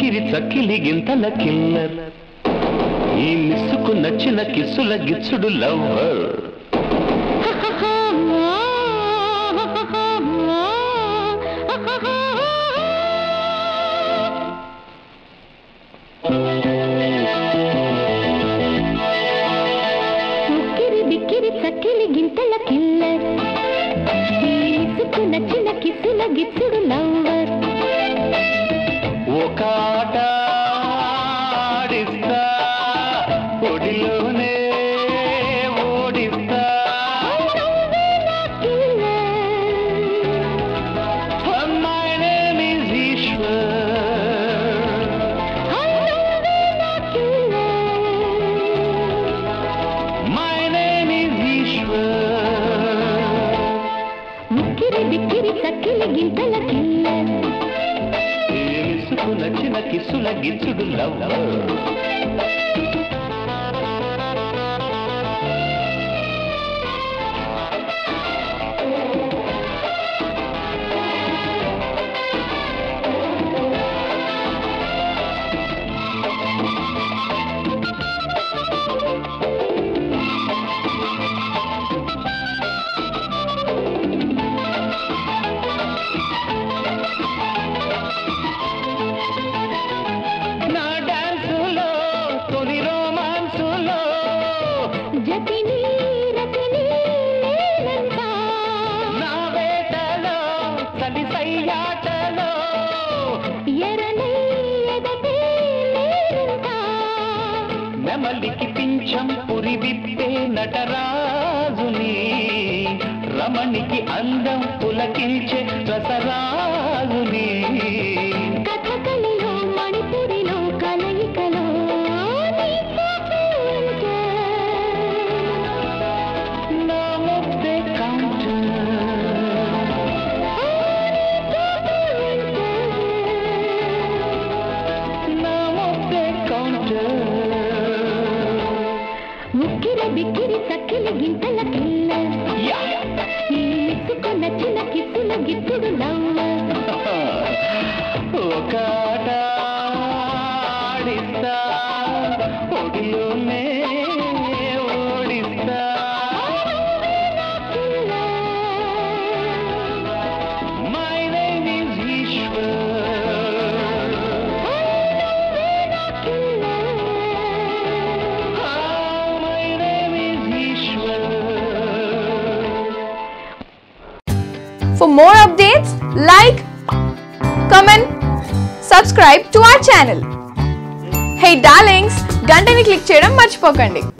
బిక్కిరి చక్కిలి గింతల కిల్లర్ ఈ మిస్సుకు నచ్చిన కిస్సుల గిచ్చుడు లవ్వర్ ఉక్కిరి బిక్కిరి చక్కిలి గింతల కిల్లర్ ఇసుకు నచ్చిన కిసుల గిచ్చుడు లవ్వర్ ఒక ఆట ఆడిస్తా ఒడిలోనే ఓడిస్తా My name is Eshwar My name is Eshwar ఉక్కిరి బిక్కిరి చక్కిలి గింతల కిల్లర్ ఏమిసుకు నచ్చిన కిస్సుల గిచ్చుడు లవ్వర్ నా డాన్సులో తొలి రోమాన్సులో జతిని రతిని నేనంట నా వేటలో చలి సయ్యాటలో ఎరనై ఎదటే నేనంట నెమలికి పింఛం పురి విప్పే నటరాజుని రమణికి అందం పులకించే రసరాజుని కథకళిలో మణిపురిలో కలయికలో నీతో ఉంటే నా ముద్దే కౌంటర్ నా ముద్దే కౌంటర్ ముక్కిర బిక్కిరి చక్కిలి గింతల కిల్ల యా ఈ ఇసుకు నచ్చిన కిసుల గిచ్చుడు నవ్వ ఒక ఆట ఆడిస్తా ఒడిలోనే ఓడిస్తా my name is Eswar my name is Eswar For more updates, like, comment, subscribe to our channel. Hey darlings, గంటని click చేయడం మర్చిపోకండి